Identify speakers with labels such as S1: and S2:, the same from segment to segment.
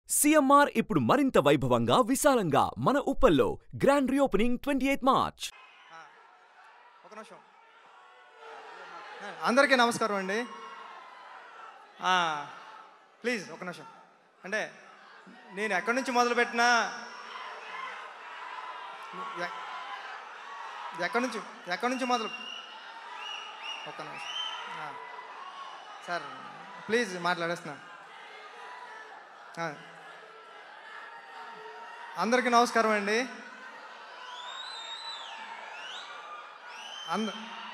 S1: CMR ఇప్పుడు మరింత వైభవంగా విశాలంగా మన ఉప్పల్లో grand reopening twenty eighth March
S2: ఒక నిమిషం అందరికీ నమస్కారం అండి ఆ, ప్లీజ్ ఒక నిమిషం అంటే నేను ఎక్కడి నుంచి మొదలుపెట్టినా ఎ- ఎక్కడి నుంచి ఎక్కడి నుంచి మొదలు ఒక్క నిమిషం ఆ, సార్ ప్లీజ్ మాట్లాడేస్తున్నా ఆ. అందరికీ నమస్కారం అండి అంద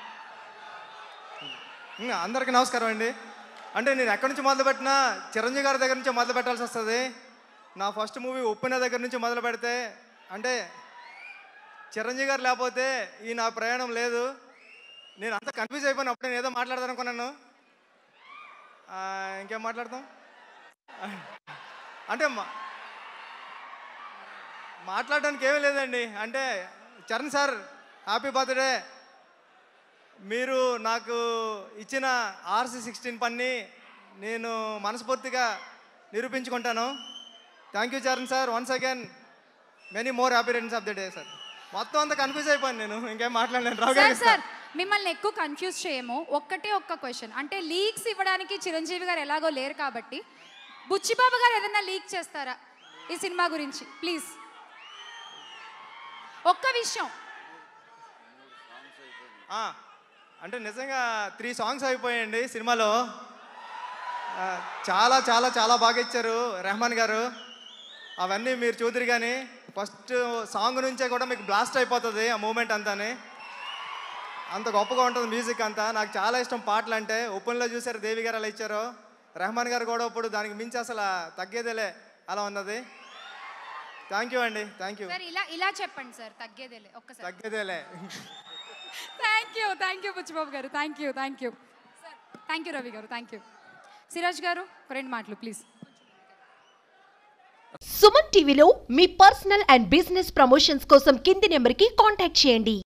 S2: ఇంకా అందరికీ నమస్కారం అండి అంటే నేను ఎక్కడి నుంచి మొదలుపెట్టినా చిరంజీవి గారి దగ్గర నుంచి మొదలు పెట్టాల్సి వస్తుంది నా ఫస్ట్ మూవీ ఉప్పిన దగ్గర నుంచి మొదలు పెడితే అంటే చిరంజీవి గారు లేకపోతే ఈ నా ప్రయాణం లేదు నేను అంత కన్ఫ్యూజ్ అయిపోయిన అప్పుడు నేను ఏదో మాట్లాడదాం అనుకున్నాను ఆ, ఇంకేం మాట్లాడతాం అంటే మా మాట్లాడడానికి ఏమీ లేదండి అంటే చరణ్ సార్ హ్యాపీ బర్త్డే మీరు నాకు ఇచ్చిన ఆర్సీ సిక్స్టీన్ పన్ని నేను మనస్ఫూర్తిగా నిరూపించుకుంటాను thank you Charan sir once again many more happy returns of the day sir మొత్తం అంతా కన్ఫ్యూజ్ అయిపోయాను నేను ఇంకేం మాట్లాడలేను రావు
S3: సార్
S2: గారు
S3: సార్ మిమ్మల్ని ఎక్కువ కన్ఫ్యూజ్ చేయము ఒక్కటే ఒక్క క్వశ్చన్ అంటే లీక్స్ ఇవ్వడానికి చిరంజీవి గారు ఎలాగో లేరు కాబట్టి బుచ్చిబాబు గారు ఏదైనా లీక్ చేస్తారా ఈ సినిమా గురించి ప్లీజ్ ఒక్క విషయం
S2: ఆ, అంటే నిజంగా త్రీ సాంగ్స్ అయిపోయాయండి సినిమాలో ఆ, చాలా చాలా చాలా బాగా ఇచ్చారు రెహమాన్ గారు అవన్నీ మీరు చూద్దరు కానీ ఫస్ట్ సాంగ్ నుంచే కూడా మీకు బ్లాస్ట్ అయిపోతుంది ఆ మూమెంట్ అంతాని అంత గొప్పగా ఉంటుంది మ్యూజిక్ అంతా నాకు చాలా ఇష్టం పాటలు అంటే ఓపెన్లో చూసారు దేవి గారు అలా ఇచ్చారు రెహమాన్ గారు కూడా ఇప్పుడు దానికి మించి అసలు తగ్గేదేలే అలా ఉన్నది థ్యాంక్ యూ అండి థ్యాంక్ యూ
S3: సార్ ఇలా ఇలా చెప్పండి సార్ తగ్గేదేలే ఒక్కసారి
S2: తగ్గేదేలే
S3: thank you thank you Buchibabu గారు thank you thank you sir thank you Ravi గారు థ్యాంక్ యూ సిరాజ్ గారు ఒక రెండు మాటలు ప్లీజ్
S4: సుమన్ టీవీలో మీ పర్సనల్ అండ్ బిజినెస్ ప్రమోషన్స్ కోసం కింది నెంబర్కి కాంటాక్ట్ చేయండి